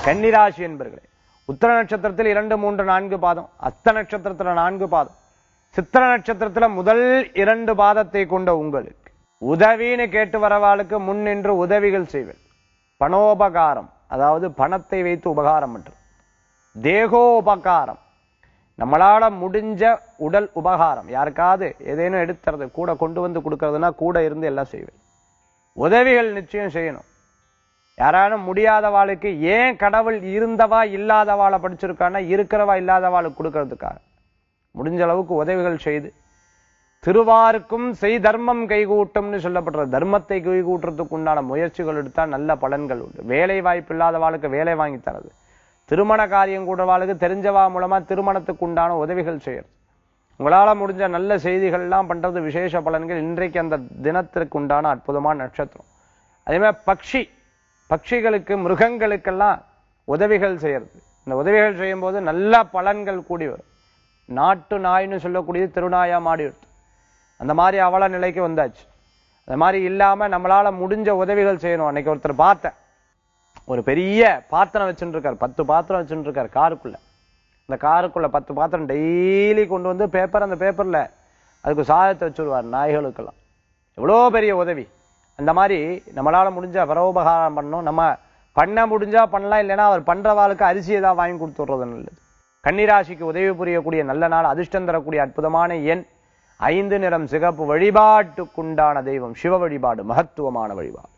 கன்னிராசி என்பர்களே உத்தர நட்சத்திரத்தில் இரண்டு மூன்று நான்கு பாதம் அஸ்த நட்சத்திரத்துல நான்கு பாதம் சித்திர நட்சத்திரத்துல முதல் இரண்டு பாதத்தை கொண்ட உங்களுக்கு உதவின்னு கேட்டு வரவாளுக்கு முன் நின்று உதவிகள் செய்வேன் பணோபகாரம் அதாவது பணத்தை வைத்து உபகாரம் பண்றது தேகோபகாரம் நம்மளால முடிஞ்ச உடல் உபகாரம் யாருக்காவது ஏதேனும் எடுத்துறது கூட கொண்டு வந்து கொடுக்கறதுன்னா கூட இருந்து எல்லாம் செய்வேன் உதவிகள் நிச்சயம் செய்யணும் யாராலும் முடியாதவாளுக்கு ஏன் கடவுள் இருந்தவா இல்லாதவாளை படிச்சிருக்கான்னா இருக்கிறவா இல்லாதவாளுக்கு கொடுக்கறதுக்காக முடிஞ்ச அளவுக்கு உதவிகள் செய்து திருவாருக்கும் செய் தர்மம் கைகூட்டும்னு சொல்லப்படுற தர்மத்தை கைகூட்டுறதுக்கு உண்டான முயற்சிகள் எடுத்தா நல்ல பலன்கள் உண்டு வேலை வாய்ப்பு இல்லாதவாளுக்கு வேலை வாங்கி தரது திருமண காரியம் கூடவாளுக்கு தெரிஞ்சவா மூலமா திருமணத்துக்கு உண்டான உதவிகள் செய்யறது உங்களால முடிஞ்ச நல்ல செய்திகள்லாம் பண்றது விசேஷ பலன்கள் இன்றைக்கு அந்த தினத்திற்கு உண்டான அற்புதமான நட்சத்திரம் அதே மாதிரி பக்ஷி பட்சிகளுக்கு மிருகங்களுக்கெல்லாம் உதவிகள் செய்யறது இந்த உதவிகள் செய்யும் போது நல்ல பலன்கள் கூடி வரும் நாட்டு நாய்னு சொல்லக்கூடியது திருநாயா மாடி எடுத்து அந்த மாதிரி அவல நிலைக்கு வந்தாச்சு அந்த மாதிரி இல்லாம நம்மளால முடிஞ்ச உதவிகள் செய்யணும் அன்னைக்கு ஒருத்தர் பார்த்தேன் ஒரு பெரிய பாத்திரம் வச்சுட்டு இருக்காரு பத்து பாத்திரம் வச்சுட்டு இருக்காரு காருக்குள்ள இந்த காருக்குள்ள பத்து பாத்திரம் டெய்லி கொண்டு வந்து பேப்பர் அந்த பேப்பர்ல அதுக்கு சாதத்தை வச்சுருவார் நாய்களுக்கெல்லாம் எவ்வளோ பெரிய உதவி அந்த மாதிரி நம்மளால முடிஞ்ச பரோபகாரம் பண்ணணும் நம்ம பண்ண முடிஞ்சா பண்ணலாம் இல்லைன்னா அவர் பண்றவாளுக்கு அரிசி ஏதாவது வாங்கி கொடுத்துடுறது நல்லது கன்னிராசிக்கு உதவி புரியக்கூடிய நல்ல நாள் அதிர்ஷ்டம் தரக்கூடிய அற்புதமான எண் ஐந்து நிறம் சிகப்பு வழிபாட்டுக்குண்டான தெய்வம் சிவ வழிபாடு மகத்துவமான வழிபாடு